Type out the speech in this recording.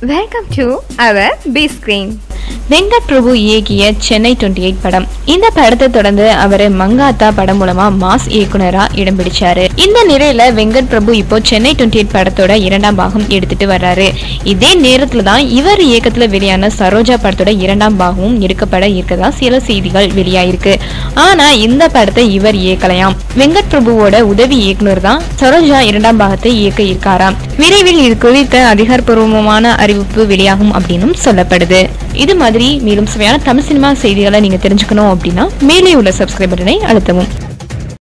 welcome to our B screen Venkat Prabhu இயக்கிய Chennai twenty eight படம் இந்த படத்தை தொடர்ந்து அவர் மங்காத்தா படம் மூலமா மாஸ் இயக்குனரா இடம் பிடிச்சாரு இந்த நிலையில வெங்கட் பிரபு இப்போ சென்னை டுவெண்ட்டி எயிட் படத்தோட இரண்டாம் பாகம் எடுத்துட்டு வர்றாரு இதே நேரத்துல தான் இவர் இயக்கத்துல வெளியான சரோஜா படத்தோட இரண்டாம் பாகமும் எடுக்கப்பட இருக்கதா சில செய்திகள் வெளியாயிருக்கு ஆனா இந்த படத்தை இவர் இயக்கலையாம் வெங்கட் பிரபுவோட உதவி இயக்குனர் தான் சரோஜா இரண்டாம் பாகத்தை இயக்க இருக்காராம் விரைவில் இது குறித்த அதிகாரப்பூர்வமான அறிவிப்பு வெளியாகும் அப்படின்னும் சொல்லப்படுது இது மாதிரி மேலும் சுவையான தமிழ் சினிமா செய்திகளை நீங்க தெரிஞ்சுக்கணும் அப்படின்னா மேலே உள்ள சப்ஸ்கிரைப் பட்டனை அழுத்தவும்